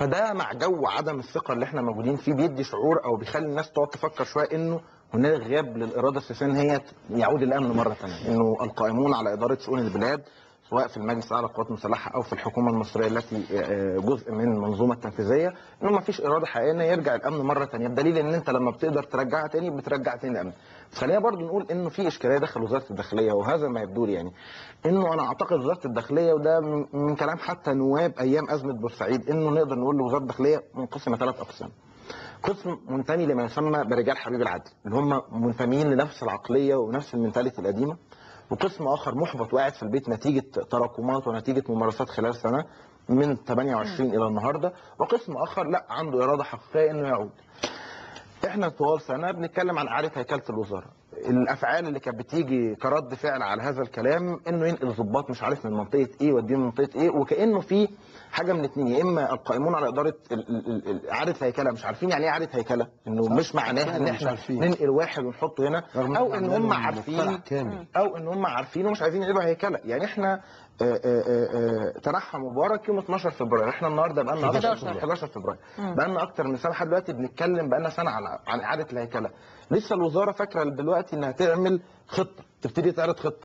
فده مع جو عدم الثقه اللي احنا موجودين فيه بيدي شعور او بيخلي الناس تقعد تفكر شويه انه هناك غياب للاراده السياسيه ان هي يعود الامن مره ثانيه انه القائمون على اداره شؤون البلاد سواء في المجلس الاعلى للقوات المسلحه او في الحكومه المصريه التي آه، جزء من المنظومه التنفيذيه انه ما فيش اراده حقيقيه ان يرجع الامن مره ثانيه بدليل ان انت لما بتقدر ترجعها تاني بترجع تاني الامن خلينا برضو نقول انه في اشكاليه داخل وزاره الداخليه وهذا ما يبدو لي يعني انه انا اعتقد وزاره الداخليه وده من- من كلام حتى نواب ايام ازمه بورسعيد انه نقدر نقول وزاره الداخليه منقسمه ثلاث اقسام قسم منتمي لما يسمى برجال حبيب العدل اللي هم منتمين لنفس العقليه ونفس المنتاليتي القديمه وقسم اخر محبط وقاعد في البيت نتيجه تراكمات ونتيجه ممارسات خلال سنه من 28 الى النهارده وقسم اخر لا عنده اراده حقيقيه انه يعود احنا طوال سنه بنتكلم عن اعاده هيكله الوزاره الافعال اللي كانت بتيجي كرد فعل على هذا الكلام انه ينقل ضباط مش عارف من منطقه ايه يوديهم من منطقه ايه وكانه في حاجه من اتنين يا اما القائمون على اداره ال- ال- ال- ال- اعاده هيكله مش عارفين يعني ايه اعاده هيكله انه مش معناها ان مش احنا عارفين. ننقل واحد ونحطه هنا رغم او إن ان إحنا هم عندنا عارفين مصطلح كامل او ان هم عارفين ومش عايزين يبقى هيكله يعني احنا آه، آه، آه، آه، تنحى مبارك يوم 12 فبراير احنا النهارده بقى لنا 11. 11 فبراير بقى لنا اكتر من سنه لحد دلوقتي بنتكلم بقى لنا سنه عن عن اعاده الهيكله لسه الوزاره فاكره دلوقتي انها تعمل خطه تبتدي تعرض خطه